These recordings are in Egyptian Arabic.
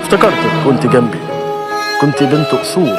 افتكرتك كنت جنبي كنت بنت أصول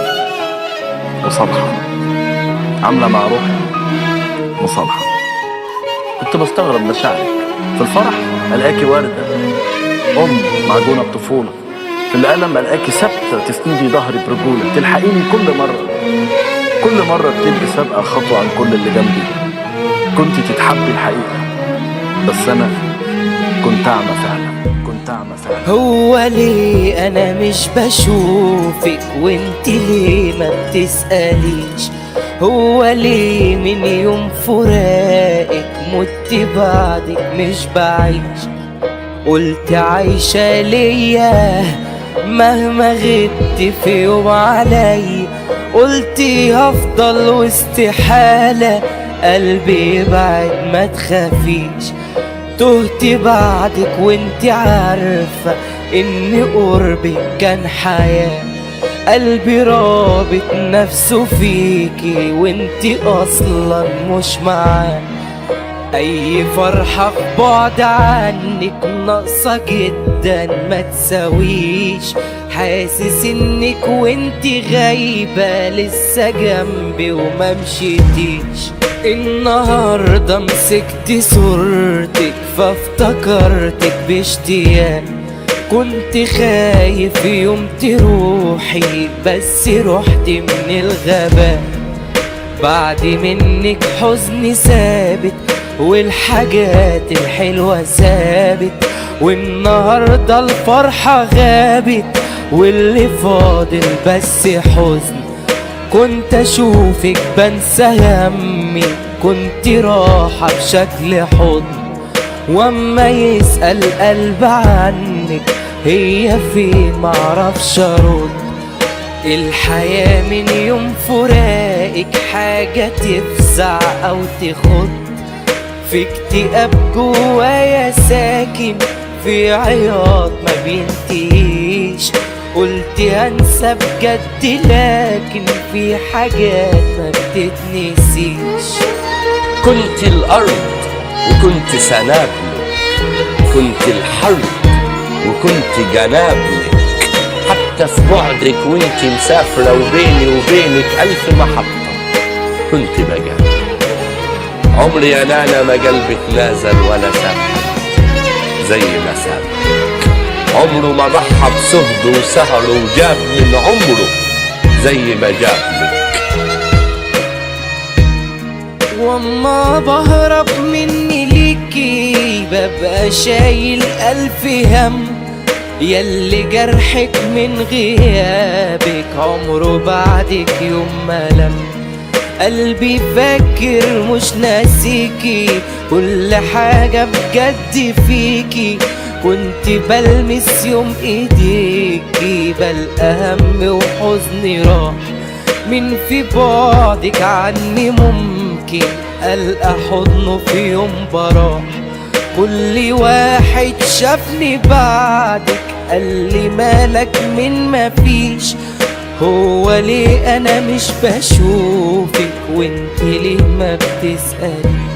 وصالحة عاملة مع روحي مصالحة كنت بستغرب مشاعرك في الفرح ألاقي وردة أم معجونة بطفولة في الألم ألاقي ثابتة تسندي ظهري برجولة تلحقيني كل مرة كل مرة بتبقي سابقة خطوة عن كل اللي جنبي كنت تتحبي الحقيقة بس أنا كنت أعمى فعلا كنت أعمى فعلا هو ليه انا مش بشوفك وانت ليه ما بتسأليش هو ليه من يوم فراقك مت بعدك مش بعيش قلت عايشة ليا مهما غبت في يوم علي قلت هفضل واستحالة قلبي يبعد ما تخافيش تهت بعدك وانت عارفة ان قربك كان حياة قلبي رابط نفسه فيكي وانت اصلا مش معاه اي فرحة في بعد عنك ناقصة جدا ما تساويش حاسس انك وانت غايبة لسه جنبي وما مشيتيش النهاردة مسكت صورتك فافتكرتك باشتياق كنت خايف يوم تروحي بس رحت من الغباء بعد منك حزني ثابت والحاجات الحلوة ثابت والنهاردة الفرحة غابت واللي فاضل بس حزن كنت اشوفك بنسى همي كنت راحة بشكل حضن واما يسأل قلب عنك هي فين معرفش ارد الحياة من يوم فراقك حاجة تفزع او تخض في اكتئاب جوايا ساكن في عياط ما بينتهيش قلت هنسى بجد لكن في حاجات ما بتتنسيش كنت الأرض وكنت سنابلك كنت الحرب وكنت جنابلك حتى في بعدك وانت مسافرة وبيني وبينك ألف محطة كنت بجنب عمري يا نانا ما قلبك نازل ولا سابك زي ما سابك عمره ما ضحى بسهده وسهره وجاب من عمره زي ما جاب لك واما بهرب مني ليكي ببقى شايل ألف هم ياللي جرحك من غيابك عمره بعدك يوم ما لم قلبي فاكر مش ناسيكي كل حاجة بجد فيكي كنت بلمس يوم ايديكي بل اهم وحزني راح من في بعدك عني ممكن ألقى حضنه في يوم براح كل واحد شافني بعدك قال لي مالك من ما فيش هو ليه انا مش بشوفك وانت ليه ما بتسألي